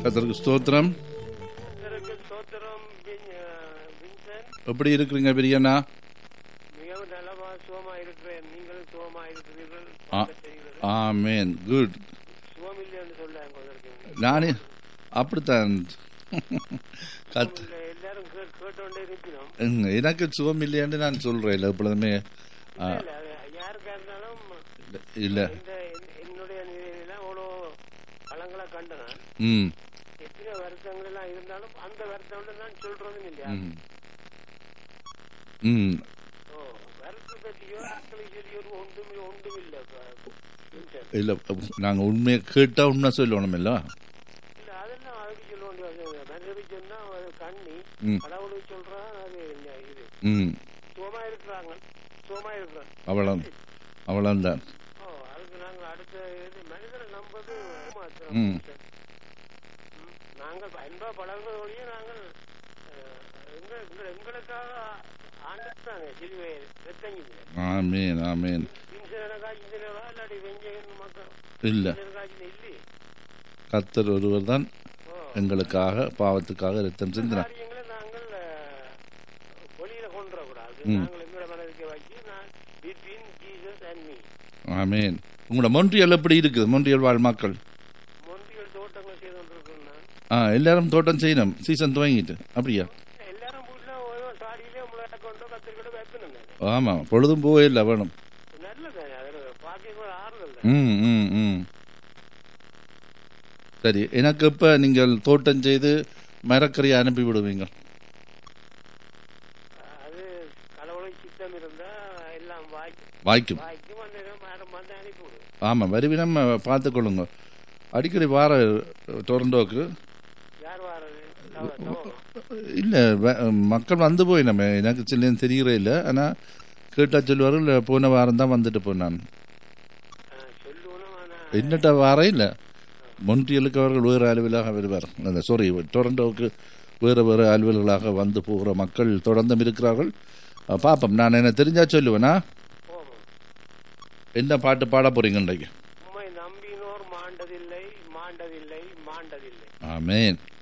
கத்தருக்கு ஸ்தோத்திரம் கர்த்தருக்கு ஸ்தோத்திரம் வின்- அஹ், வின்சென்ட் எப்படி இருக்கிறீங்க பிரியண்ணா மிகவும் நலமா சுகமா இருக்கிறேன் நீங்களும் சுகமா இருக்கிறீர்கள் ஆ. தெரிகிறது. ஆமேன் குட் சுகம் இல்லைன்னு சொல்ல உங்களுக்கு நானே அப்படித்தான் கத் இல்ல, எல்லாரும் கே- கேட்டோண்டே இருக்கிறோம் ம், எனக்கு சுகம் இல்லையான்னு நான் சொல்றேன் இல்லை எப்பொழுதுமே ஆ, இல்ல, அது யாருக்கா இருந்தாலும் இல்ல இந்த என்- என்னுடைய நிலையெல்லாம் அவ்வளோ பழங்களா கண்டன ம் எத்தனை வருஷங்கள் எல்லாம் இருந்தாலும் அந்த வருஷம் நான் சொல்றதும் இல்லையா ம் ம் ஓ வருஷம் பற்றியோ ஆட்களை சொல்லியோ ஒரு ஒன்றும் ஒன்றும் இல்லை வின்சென்ட் இல்லை நாங்கள் உண்மையை கேட்டால் உண்மை சொல்லணும் இல்லை இல்ல அதெல்லாம் அதுக்கு சொல்ல வேண்டிய மனிதவி சொன்னா அது கண்ணி ம். கடவுளுக்கு சொல்றான் அது இல்ல இது ம் சுகமா இருக்கிறாங்க சுகமா இருக்கிறாங்க அவ்வளோ அவ்வளோதான் ஓ அதுக்கு நாங்க அடுத்த இது மனிதனை நம்பது ஏமாத்துறோம். ம். ம். நாங்கள் அன்பா பழகுறது வழியே நாங்கள் அஹ், எங்க எங்க- எங்களுக்காக ஆண்டுட்டாங்க சிலுவை ரத்தங்கிங்க ஆமேன் ஆமேன் இன்சன காய்ச்சினவா இல்லாட்டி வெஞ்சகன் மக்கள் இல்லை இன்சன காய்ச்சின இல்லையே கத்தர் ஒருவர் தான் ஓ எங்களுக்காக பாவத்துக்காக ரத்தம் சிந்தினார் காரியங்களை நாங்கள் அஹ், வெளியில கொண்டு வரக்கூடாது ம். நாங்கள் எங்களோட மனதுக்கு வச்சு நான் பிட்வீன் ஜீசஸ் அண்ட் மீ ஆமேன் உங்களோட மொன்றியல் எப்படி இருக்குது மொன்றியல் வாழ் மக்கள் மொன்றியல் தோட்டங்கள் செய்து கொண்டிருக்கோம் நான் ஆ எல்லாரும் தோட்டம் செய்யணும் சீசன் துவங்கிட்டு அப்படியா எல்லாரும் வீட்டுல ஓரோ சாடியிலே முளைய கொண்டோ கத்திரிக்கொண்டோ வைக்கணும் நான் ஆமாம் பொழுதும் போவே இல்லை வேணும் நல்லது அது பாக்கியம் கூட ஆறுதல் தான் ம் ம் ம் சரி எனக்கு இப்போ நீங்கள் தோட்டம் செய்து மரக்கறியை அனுப்பி விடுவீங்க அது கடவுளுக்கு சித்தம் இருந்தா எல்லாம் வாய்க்கும் வாய்க்கும் வாய்க்கும் வந்து மேடம் வந்து அனுப்பி விடு ஆமாம் வருவினம் பார்த்துக்கொள்ளுங்க அடிக்கடி வார டொரண்டோக்கு யார் வாரது தவ- தவம். இல்லை மக்கள் வந்து போய் நம்ம எனக்கு சில்லேன்னு தெரிகிறே இல்லை ஆனால் கேட்டால் சொல்லுவார்கள் இல்லை போன வாரம் தான் வந்துட்டு போனான் ஆ, சொல்லுவனும் ஆனா என்னட்ட வாரம் இல்லை மொன்றியலுக்கு அவர்கள் வேறு அலுவலாக வருவார் அந்த சாரி டொரண்டோவுக்கு வேறு வேறு அலுவல்களாக வந்து போகிற மக்கள் தொடர்ந்தும் இருக்கிறார்கள் அஹ், பார்ப்போம் நான் என்ன தெரிஞ்சா சொல்லுவேனா போவோம் என்ன பாட்டு பாட போறீங்க இன்றைக்கு உம்மை நம்பினோர் மாண்டதில்லை மாண்டதில்லை மாண்டதில்லை ஆமேன்